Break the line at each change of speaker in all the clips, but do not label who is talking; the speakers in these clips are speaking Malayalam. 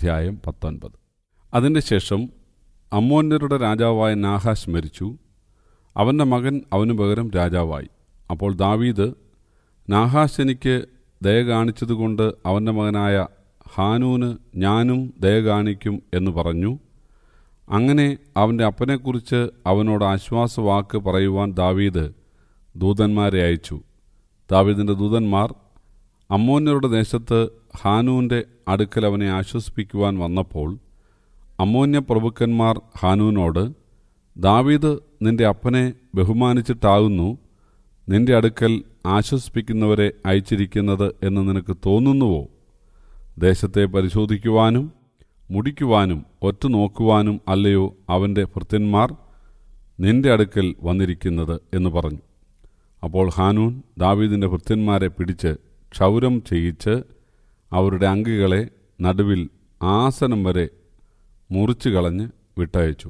അധ്യായം പത്തൊൻപത് അതിൻ്റെ ശേഷം അമ്മോന്യരുടെ രാജാവായ നാഹാശ് മരിച്ചു അവൻ്റെ മകൻ അവനു പകരം രാജാവായി അപ്പോൾ ദാവീദ് നാഹാശ് എനിക്ക് ദയ കാണിച്ചതുകൊണ്ട് അവൻ്റെ മകനായ ഹാനൂന് ഞാനും ദയ കാണിക്കും എന്ന് പറഞ്ഞു അങ്ങനെ അവൻ്റെ അപ്പനെക്കുറിച്ച് അവനോട് ആശ്വാസവാക്ക് പറയുവാൻ ദാവീദ് ദൂതന്മാരെ അയച്ചു ദാവീദിൻ്റെ ദൂതന്മാർ അമ്മോന്യരുടെ ദേശത്ത് ഹാനൂൻ്റെ അടുക്കൽ അവനെ ആശ്വസിപ്പിക്കുവാൻ വന്നപ്പോൾ അമ്മോന്യ പ്രഭുക്കന്മാർ ഹാനൂനോട് ദാവീദ് നിന്റെ അപ്പനെ ബഹുമാനിച്ചിട്ടാകുന്നു നിന്റെ അടുക്കൽ ആശ്വസിപ്പിക്കുന്നവരെ അയച്ചിരിക്കുന്നത് എന്ന് നിനക്ക് തോന്നുന്നുവോ ദേശത്തെ പരിശോധിക്കുവാനും മുടിക്കുവാനും ഒറ്റ നോക്കുവാനും അല്ലയോ അവൻ്റെ ഭൃത്യന്മാർ നിന്റെ അടുക്കൽ വന്നിരിക്കുന്നത് എന്ന് പറഞ്ഞു അപ്പോൾ ഹാനൂൻ ദാവീദിൻ്റെ ഭൃത്യന്മാരെ പിടിച്ച് ക്ഷൗരം ചെയ്യിച്ച് അവരുടെ അങ്കികളെ നടുവിൽ ആസനം വരെ മുറിച്ചു കളഞ്ഞ് വിട്ടയച്ചു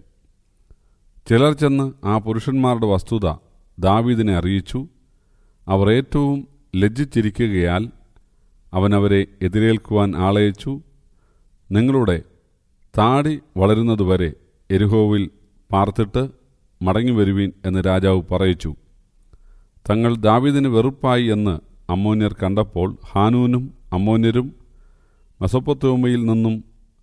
ചിലർ ചെന്ന് ആ പുരുഷന്മാരുടെ വസ്തുത ദാവീദിനെ അറിയിച്ചു അവർ ഏറ്റവും ലജ്ജിച്ചിരിക്കുകയാൽ അവൻ അവരെ എതിരേൽക്കുവാൻ ആളയച്ചു നിങ്ങളുടെ താടി വളരുന്നതുവരെ എരുഹോവിൽ പാർത്തിട്ട് മടങ്ങി വരുവീൻ എന്ന് രാജാവ് പറയിച്ചു തങ്ങൾ ദാവീദിന് വെറുപ്പായി എന്ന് അമ്മോന്യർ കണ്ടപ്പോൾ ഹാനൂനും അമ്മോന്യരും മെസൊപ്പൊത്തോമയിൽ നിന്നും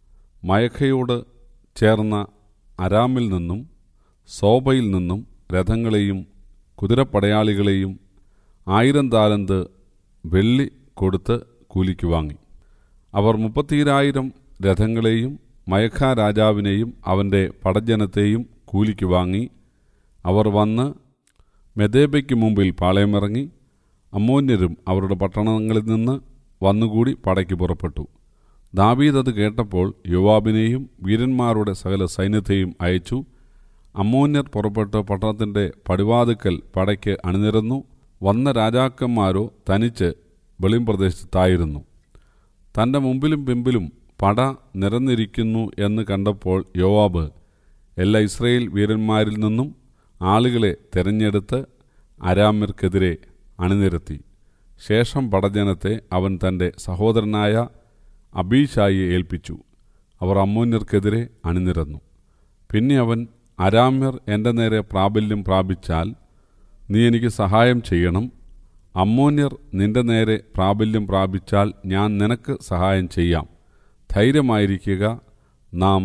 മയഖയോട് ചേർന്ന അരാമിൽ നിന്നും സോബയിൽ നിന്നും രഥങ്ങളെയും കുതിരപ്പടയാളികളെയും ആയിരം താലന്ത് വെള്ളി കൊടുത്ത് കൂലിക്ക് വാങ്ങി അവർ മുപ്പത്തിരായിരം രഥങ്ങളെയും മയഖ രാജാവിനെയും അവൻ്റെ പടജനത്തെയും കൂലിക്ക് വാങ്ങി അവർ വന്ന് മെദേബയ്ക്ക് മുമ്പിൽ പാളയമിറങ്ങി അമ്മോന്യരും അവരുടെ പട്ടണങ്ങളിൽ നിന്ന് വന്നുകൂടി പടയ്ക്ക് പുറപ്പെട്ടു ദാവീദ് അത് കേട്ടപ്പോൾ യുവാബിനെയും വീരന്മാരുടെ സകല സൈന്യത്തെയും അയച്ചു അമ്മോന്യർ പുറപ്പെട്ട് പട്ടണത്തിൻ്റെ പടിവാതുക്കൽ പടയ്ക്ക് അണിനിരന്നു വന്ന രാജാക്കന്മാരോ തനിച്ച് വെളിംപ്രദേശത്തായിരുന്നു തൻ്റെ മുമ്പിലും പിമ്പിലും പട നിരന്നിരിക്കുന്നു എന്ന് കണ്ടപ്പോൾ യോവാബ് എല്ലാ ഇസ്രയേൽ വീരന്മാരിൽ നിന്നും ആളുകളെ തെരഞ്ഞെടുത്ത് അരാമ്യർക്കെതിരെ അണിനിരത്തി ശേഷം പടജനത്തെ അവൻ തൻ്റെ സഹോദരനായ അബീഷായിയെ ഏൽപ്പിച്ചു അവർ അമ്മോന്യർക്കെതിരെ അണിനിരന്നു പിന്നെ അവൻ അരാമ്യർ എൻ്റെ നേരെ പ്രാബല്യം പ്രാപിച്ചാൽ നീ എനിക്ക് സഹായം ചെയ്യണം അമ്മോന്യർ നിന്റെ നേരെ പ്രാബല്യം പ്രാപിച്ചാൽ ഞാൻ നിനക്ക് സഹായം ചെയ്യാം ധൈര്യമായിരിക്കുക നാം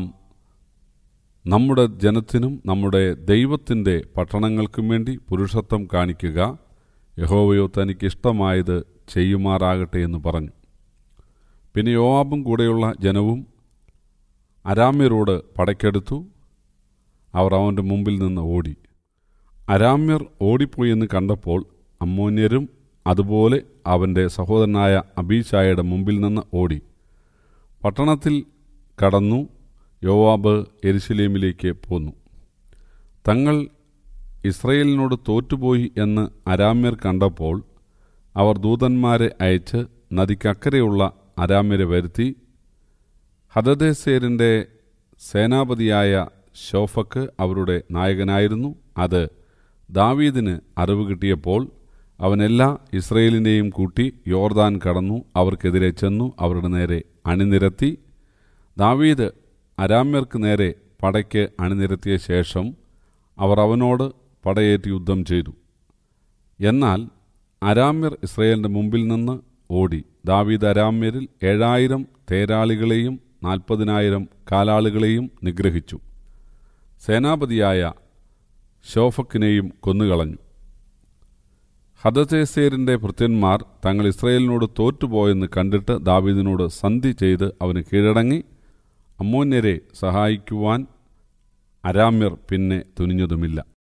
നമ്മുടെ ജനത്തിനും നമ്മുടെ ദൈവത്തിൻ്റെ പട്ടണങ്ങൾക്കും വേണ്ടി പുരുഷത്വം കാണിക്കുക യഹോവയോ തനിക്ക് ഇഷ്ടമായത് ചെയ്യുമാറാകട്ടെ എന്ന് പറഞ്ഞു പിന്നെ യോവാബും കൂടെയുള്ള ജനവും അരാമ്യരോട് പടയ്ക്കെടുത്തു അവർ അവൻ്റെ മുമ്പിൽ നിന്ന് ഓടി അരാമ്യർ ഓടിപ്പോയി എന്ന് കണ്ടപ്പോൾ അമ്മോന്യരും അതുപോലെ അവൻ്റെ സഹോദരനായ അബീഷായുടെ മുമ്പിൽ നിന്ന് ഓടി പട്ടണത്തിൽ കടന്നു യോവാബ് എരുശലേമിലേക്ക് പോന്നു തങ്ങൾ ഇസ്രയേലിനോട് തോറ്റുപോയി എന്ന് അരാമ്യർ കണ്ടപ്പോൾ അവർ ദൂതന്മാരെ അയച്ച് നദിക്കക്കരെയുള്ള അരാമ്യരെ വരുത്തി ഹദദേസേരിൻ്റെ സേനാപതിയായ ഷോഫക്ക് അവരുടെ നായകനായിരുന്നു അത് ദാവീദിന് അറിവ് കിട്ടിയപ്പോൾ അവൻ എല്ലാ ഇസ്രയേലിനെയും കൂട്ടി യോർദാൻ കടന്നു അവർക്കെതിരെ ചെന്നു അവരുടെ നേരെ അണിനിരത്തി ദാവീദ് അരാമ്യർക്ക് നേരെ പടയ്ക്ക് അണിനിരത്തിയ ശേഷം അവർ അവനോട് പടയേറ്റ് യുദ്ധം ചെയ്തു എന്നാൽ അരാമ്യർ ഇസ്രയേലിൻ്റെ മുമ്പിൽ നിന്ന് ഓടി ദാവീദ് അരാമ്യരിൽ ഏഴായിരം തേരാളികളെയും നാൽപ്പതിനായിരം കാലാളുകളെയും നിഗ്രഹിച്ചു സേനാപതിയായ ഷോഫക്കിനെയും കൊന്നുകളഞ്ഞു ഹദസേസേരിൻ്റെ ഭൃത്യന്മാർ തങ്ങൾ ഇസ്രയേലിനോട് തോറ്റുപോയെന്ന് കണ്ടിട്ട് ദാവീദിനോട് സന്ധി ചെയ്ത് അവന് കീഴടങ്ങി അമ്മോന്യരെ സഹായിക്കുവാൻ അരാമ്യർ പിന്നെ തുനിഞ്ഞതുമില്ല